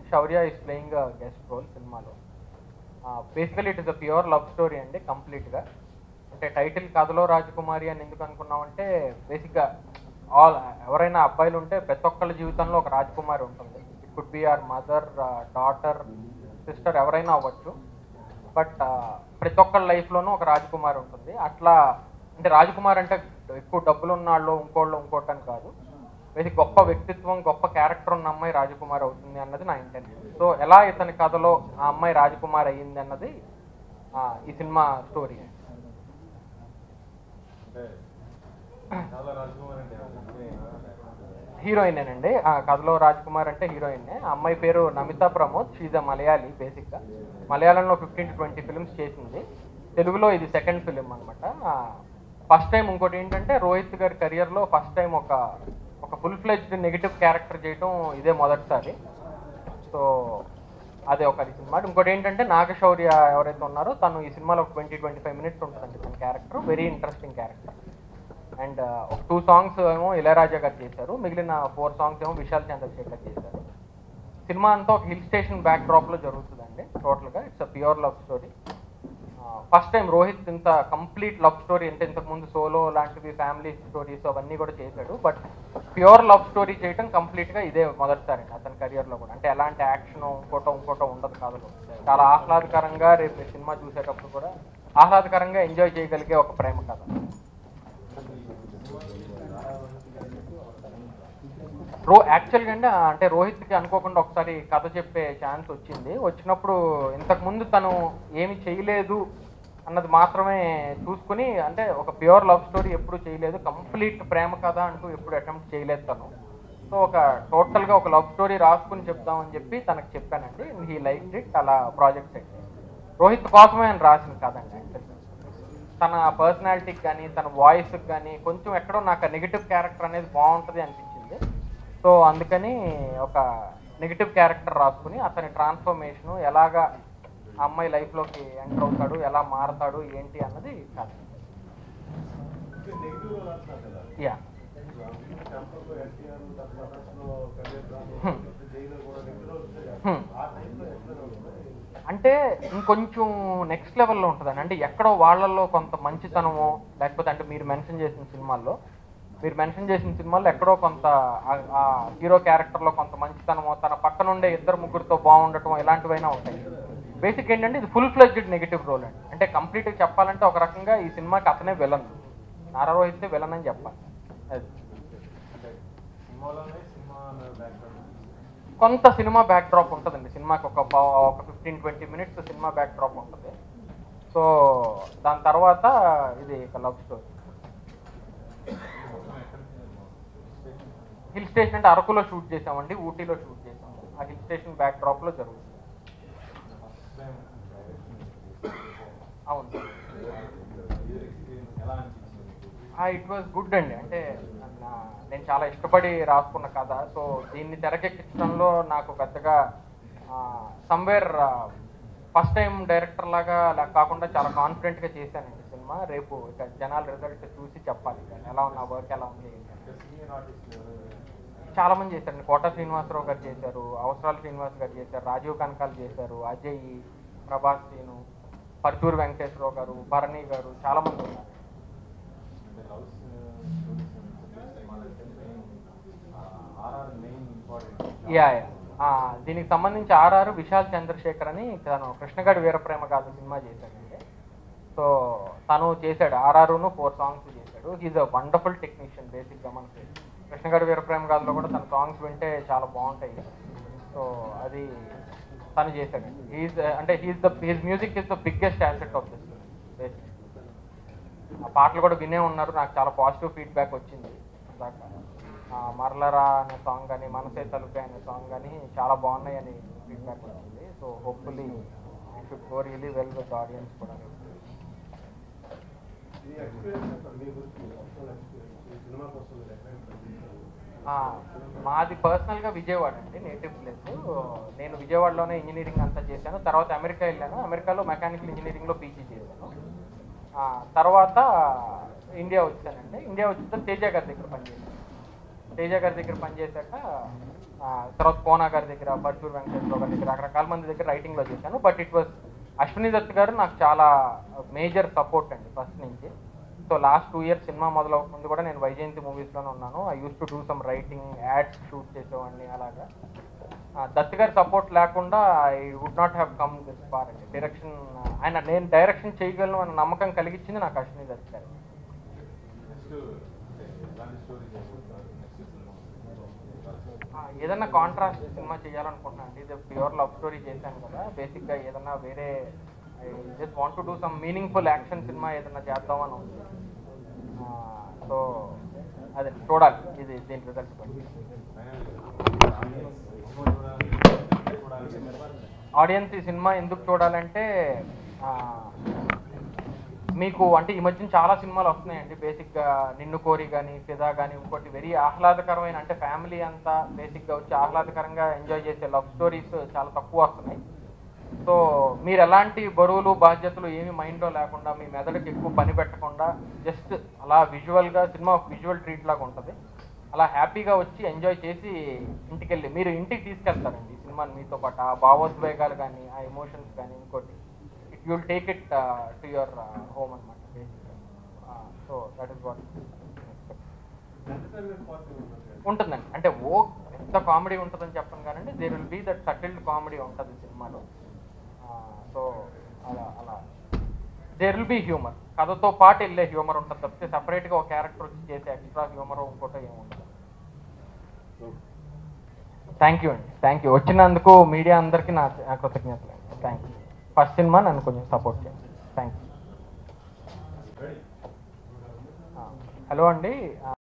Shaurya is playing guest role సినిమాలో basically it is a pure love story అండి కంప్లీట్గా అంటే టైటిల్ కథలో రాజకుమారి అని ఎందుకు అనుకున్నామంటే బేసిక్గా ఆల్ ఎవరైనా అబ్బాయిలు ఉంటే ప్రతి ఒక్కళ్ళ జీవితంలో ఒక రాజకుమారి ఉంటుంది it could be or mother daughter sister ఎవరైనా అవ్వచ్చు బట్ ప్రతి ఒక్కళ్ళ లైఫ్లోనూ ఒక రాజకుమారి ఉంటుంది అట్లా అంటే రాజకుమారి అంటే ఎక్కువ డబ్బులు ఉన్న వాళ్ళు ఇంకోళ్ళు ఇంకోటి అని కాదు బేసిక్ గొప్ప వ్యక్తిత్వం గొప్ప క్యారెక్టర్ ఉన్న అమ్మాయి రాజకుమారి అవుతుంది అన్నది నా ఇంటెన్షన్ సో ఎలా ఇతని కథలో ఆ అమ్మాయి రాజకుమారి అయ్యింది అన్నది ఆ, ఈ సినిమా స్టోరీ అంటే చాలా రాజకుమార్ అంటే హీరోయినేనండి ఆ కథలో రాజ్కుమార్ అంటే హీరోయిన్ ఆ అమ్మాయి పేరు నమితా ప్రమోద్ షీజ్ అ మలయాళీ బేసిక్గా మలయాళంలో ఫిఫ్టీన్ టు ట్వంటీ ఫిల్మ్స్ చేసింది తెలుగులో ఇది సెకండ్ ఫిలిం అనమాట ఫస్ట్ టైం ఇంకోటి ఏంటంటే రోహిత్ గారి కెరియర్లో ఫస్ట్ టైం ఒక ఒక ఫుల్ ఫ్లెజ్డ్ నెగిటివ్ క్యారెక్టర్ చేయటం ఇదే మొదటిసారి సో అదే ఒక సినిమా ఇంకోటి ఏంటంటే నాగశౌర్య ఎవరైతే ఉన్నారో తను ఈ సినిమాలో ఒక ట్వంటీ ట్వంటీ ఫైవ్ మినిట్స్ ఉంటుందండి తన character very interesting character and ఒక టూ సాంగ్స్ ఏమో ఇళయరాజా గారు చేశారు మిగిలిన ఫోర్ సాంగ్స్ ఏమో విశాల్ చంద్రశేఖర్ చేశారు సినిమా అంతా ఒక హిల్ స్టేషన్ బ్యాక్ డ్రాప్లో జరుగుతుందండి టోటల్గా it's a pure love story first time Rohit ఇంత కంప్లీట్ లవ్ స్టోరీ అంటే ఇంతకుముందు సోలో లాంటివి ఫ్యామిలీ స్టోరీస్ అవన్నీ కూడా చేశాడు బట్ ప్యూర్ లవ్ స్టోరీ చేయడం కంప్లీట్గా ఇదే మొదటిసారి అతని కెరియర్లో కూడా అంటే ఎలాంటి యాక్షన్ ఇంకోటో ఇంకోటో ఉండదు కాదు చాలా ఆహ్లాదకరంగా రేపు ఈ సినిమా చూసేటప్పుడు కూడా ఆహ్లాదకరంగా ఎంజాయ్ చేయగలిగే ఒక ప్రేమ కథ రో యాక్చువల్గా అండి ఆ, అంటే రోహిత్కి అనుకోకుండా ఒకసారి కథ చెప్పే ఛాన్స్ వచ్చింది వచ్చినప్పుడు ఇంతకుముందు తను ఏమి చేయలేదు అన్నది మాత్రమే చూసుకుని అంటే ఒక ప్యూర్ లవ్ స్టోరీ ఎప్పుడు చేయలేదు కంప్లీట్ ప్రేమ కథ అంటూ ఎప్పుడు అటెంప్ట్ చేయలేదు తను సో ఒక టోటల్గా ఒక లవ్ స్టోరీ రాసుకుని చెప్దామని చెప్పి తనకు చెప్పానండి హీ లైక్ ఇట్ అలా ప్రాజెక్ట్ సెట్ రోహిత్ కోసమే ఆయన రాసిన కదండి యాక్చువల్గా తన పర్సనాలిటీకి కానీ తన వాయిస్కి కానీ కొంచెం ఎక్కడో నాకు నెగిటివ్ క్యారెక్టర్ అనేది బాగుంటుంది అనిపించింది సో అందుకని ఒక నెగిటివ్ క్యారెక్టర్ రాసుకుని అతని ట్రాన్స్ఫర్మేషను ఎలాగా ఆ అమ్మాయి లైఫ్లోకి ఎంటర్ అవుతాడు ఎలా మారతాడు ఏంటి అన్నది కాదు నెగిటివ్ గా రాస్తున్నారు కదా యా టెంపర్లో ఎన్టీఆర్ లో కెరీర్ Hmm. జైలు కూడా నెగిటివ్ వస్తుంది కదా. Hmm. ఆ టైంలో ఎట్లా ఉంటుంది అంటే ఇంకొంచెం నెక్స్ట్ లెవెల్లో ఉంటుందండి అంటే ఎక్కడో వాళ్ళల్లో కొంత మంచితనమో లేకపోతే అంటే మీరు మెన్షన్ చేసిన సినిమాల్లో మీరు మెన్షన్ చేసిన సినిమాల్లో ఎక్కడో కొంత ఆ- ఆ హీరో క్యారెక్టర్లో కొంత మంచితనమో తన పక్కన ఉండే ఇద్దరు ముగ్గురితో బాగుండటం ఇలాంటివైనా ఉంటాయి బేసిక్ ఏంటంటే ఇది ఫుల్ ఫ్లెడ్జ్డ్ నెగిటివ్ రోల్ అండి అంటే కంప్లీట్గా చెప్పాలంటే ఒక రకంగా ఈ సినిమాకి అతనే విలన్ నారా రోహిత్ విలన్ అని చెప్పాలి అది అంటే సినిమాలోనే సినిమా బ్యాక్గ్రౌండ్ కొంత సినిమా బ్యాక్ డ్రాప్ ఉంటుందండి సినిమాకి ఒక పా- ఒక ఫిఫ్టీన్ ట్వంటీ మినిట్స్ సినిమా బ్యాక్ డ్రాప్ ఉంటుంది సో దాని తర్వాత ఇది ఒక లవ్ స్టోరీ హిల్ స్టేషన్ అంటే అరకులో షూట్ చేసామండి ఊటీలో షూట్ చేసాము ఆ హిల్ స్టేషన్ బ్యాక్ డ్రాప్లో జరుగుతుంది ఫస్ట్ టైం అవును ఎక్స్పీరియన్స్ ఎలా అనిపించింది ఇట్ వాజ్ గుడ్ అండి అంటే నా- నేను చాలా ఇష్టపడి రాసుకున్న కథ సో దీన్ని తెరకెక్కించడంలో నాకు పెద్దగా సమ్వేర్ ఫస్ట్ టైం డైరెక్టర్ లాగా అలా కాకుండా చాలా కాన్ఫిడెంట్గా చేశానండి సినిమా రేపు ఇక జనాల రిజల్ట్ చూసి చెప్పాలి ఇక ఎలా ఉన్న వర్క్ ఎలా ఉంది ఏంటి అని. సీనియర్ ఆర్టిస్ట్ చాలా మంది చేశారండి కోట శ్రీనివాసరావు గారు చేశారు అవసరాల శ్రీనివాస్ గారు చేశారు రాజీవ్ కనకాల్ చేశారు అజయ్ ప్రభాస్ శ్రీను పర్చూర్ వెంకటేశ్వరరావు గారు భరణి గారు చాలా మంది ఉన్నారు అంటే లవ్ స్టోరీస్ సినిమాలైతే main RR main important yeah yeah. ఆ, దీనికి సంబంధించి ఆర్ఆర్ విశాల్ చంద్రశేఖర్ అని తను కృష్ణగాడి వీరప్రేమ కాదు సినిమా చేశాడండి సో తను చేశాడు ఆర్ఆర్ను ఫోర్ సాంగ్స్ చేశాడు హీజ్ అ వండర్ఫుల్ టెక్నీషియన్ బేసిక్గా మనకి కృష్ణగాడి వీరప్రేమ కాదులో కూడా తన సాంగ్స్ వింటే చాలా బాగుంటాయి సో అది తను చేశాడండి హీజ్ అంటే he's the he's music is the biggest asset of this basic ఆ పాటలు కూడా వినే ఉన్నారు నాకు చాలా పాజిటివ్ ఫీడ్బ్యాక్ వచ్చింది దాకా ఆ, మరలరా అనే సాంగ్ కానీ మనసే తలుపే అనే సాంగ్ కానీ చాలా బాగున్నాయి అని ఫీడ్బ్యాక్ వచ్చింది so hopefully I should go really well with audience కూడా ఈ ఎక్స్పీరియన్స్ అంటే మీ గురించి పర్సనల్ ఎక్స్పీరియన్స్ ఈ సినిమా కోసం మీరు ఎక్కడైనా పనిచేశారు ఆ, మాది పర్సనల్గా విజయవాడ అండి నేటివ్ ప్లేస్ నేను విజయవాడలోనే ఇంజనీరింగ్ అంతా చేశాను తర్వాత అమెరికా వెళ్ళాను అమెరికాలో మెకానికల్ ఇంజనీరింగ్లో పీజీ చేశాను ఆ, తర్వాత ఇండియా వచ్చానండి ఇండియా వచ్చిన తేజ గారి దగ్గర పనిచేశాను తేజ గారి దగ్గర పనిచేశాక ఆ, తర్వాత కోనా గారి దగ్గర పర్చూర్ వెంకటేశ్వర గారి దగ్గర రకరకాల మంది దగ్గర రైటింగ్లో చేశాను but it was Ashwini Dutt గారు నాకు చాలా మేజర్ సపోర్ట్ అండి ఫస్ట్ నుంచి సో లాస్ట్ టూ ఇయర్స్ సినిమా మొదలవ ముందు కూడా నేను వైజయంతి మూవీస్లోనే ఉన్నాను I use to do some writing ads shoot చేసేవాడిని అలాగా ఆ, దత్ గారి సపోర్ట్ లేకుండా I would not have come this far అండి డైరెక్షన్ ఆయన నేను డైరెక్షన్ చేయగలను అన్న నమ్మకం కలిగించింది నాకు అశ్విని దత్ గారు నెక్స్ట్ ఎలాంటి స్టోరీ చేసుకుంటారు నెక్స్ట్ సినిమా ఆ, ఏదన్నా కాంట్రాస్ట్ సినిమా చేయాలనుకుంటున్నాను అండి ఇది ప్యూర్ లవ్ స్టోరీ చేశాను కదా బేసిక్గా ఏదన్నా వేరే I just want to do some meaningful action సినిమా ఏదన్నా చేద్దామని ఉంది సో అదే చూడాలి ఇది దీని రిజల్ట్ బట్టి ఆడియన్స్ ఈ సినిమా ఎందుకు చూడాలంటే ఆ, మీకు అంటే ఈ మధ్యన చాలా సినిమాలు వస్తున్నాయండి బేసిక్గా నిన్ను కోరి కానీ ఫిదా కానీ ఇంకోటి వెరీ ఆహ్లాదకరమైన అంటే ఫ్యామిలీ అంతా బేసిక్గా వచ్చి ఆహ్లాదకరంగా ఎంజాయ్ చేసే లవ్ స్టోరీస్ చాలా తక్కువ వస్తున్నాయి సో మీరు ఎలాంటి బరువులు బాధ్యతలు ఏమి మైండ్లో లేకుండా మీ మెదడుకి ఎక్కువ పని పెట్టకుండా జస్ట్ అలా విజువల్గా సినిమా విజువల్ ట్రీట్ లాగా ఉంటుంది అలా హ్యాపీగా వచ్చి ఎంజాయ్ చేసి ఇంటికి వెళ్ళి మీరు ఇంటికి తీసుకెళ్తారండి ఈ సినిమాని మీతో పాటు ఆ భావోద్వేగాలు కానీ ఆ ఎమోషన్స్ కానీ ఇంకోటి it you'll take it to your home అనమాట బేసిక్గా సో దట్ ఈస్ వాట్ ఉంటుందండి అంటే ఓ ఎంత కామెడీ ఉంటుందని చెప్పను కానండి there will be that subtle comedy ఉంటుంది సినిమాలో సో అలా అలా దేర్ విల్ బీ హ్యూమర్ కథతో పాటు వెళ్ళే హ్యూమర్ ఉంటుంది తప్పితే సపరేట్గా ఒక క్యారెక్టర్ వచ్చి చేసే ఎక్స్ట్రా హ్యూమర్ ఇంకోటో ఏమి ఉండదు థ్యాంక్ యూ అండి థ్యాంక్ యూ వచ్చినందుకు మీడియా అందరికీ నా నా కృతజ్ఞతలు అండి థ్యాంక్ యూ ఫస్ట్ సినిమా నన్ను కొంచెం సపోర్ట్ చేయండి థ్యాంక్ యూ హలో అండి